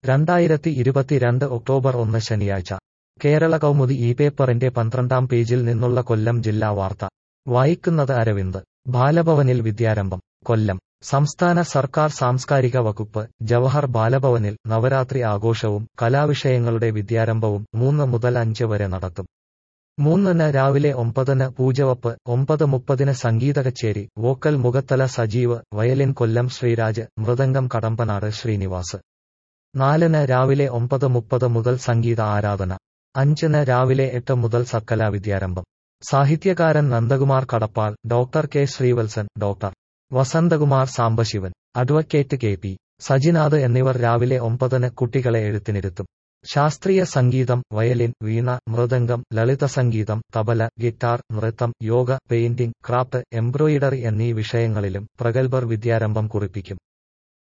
രണ്ടായിരത്തി ഇരുപത്തിരണ്ട് ഒക്ടോബർ ഒന്ന് ശനിയാഴ്ച കേരള കൗമുദി ഈ പേപ്പറിന്റെ പന്ത്രണ്ടാം പേജിൽ നിന്നുള്ള കൊല്ലം ജില്ലാ വാർത്ത വായിക്കുന്നത് അരവിന്ദ് ബാലഭവനിൽ വിദ്യാരംഭം കൊല്ലം സംസ്ഥാന സർക്കാർ സാംസ്കാരിക വകുപ്പ് ജവഹർ ബാലഭവനിൽ നവരാത്രി ആഘോഷവും കലാവിഷയങ്ങളുടെ വിദ്യാരംഭവും മൂന്ന് മുതൽ അഞ്ച് വരെ നടത്തും മൂന്നിന് രാവിലെ ഒമ്പതിന് പൂജവപ്പ് ഒമ്പത് മുപ്പതിന് സംഗീത കച്ചേരി വോക്കൽ മുഖത്തല സജീവ് വയലിൻ കൊല്ലം ശ്രീരാജ് മൃദംഗം കടമ്പനാട് ശ്രീനിവാസ് നാലിന് രാവിലെ ഒമ്പത് മുപ്പത് മുതൽ സംഗീത ആരാധന അഞ്ചിന് രാവിലെ എട്ട് മുതൽ സക്കല വിദ്യാരംഭം സാഹിത്യകാരൻ Nandakumar Kadappal doctor K Sreevalsan doctor Vasanthakumar Sambasivan advocate K P Sajinath എന്നിവർ രാവിലെ ഒമ്പതിന് കുട്ടികളെ എഴുത്തിനിരുത്തും ശാസ്ത്രീയ സംഗീതം വയലിൻ വീണ മൃദംഗം ലളിത സംഗീതം തബല ഗിറ്റാർ നൃത്തം യോഗ പെയിന്റിംഗ് ക്രാഫ്റ്റ് എംബ്രോയിഡറി എന്നീ വിഷയങ്ങളിലും പ്രഗത്ഭർ വിദ്യാരംഭം കുറിപ്പിക്കും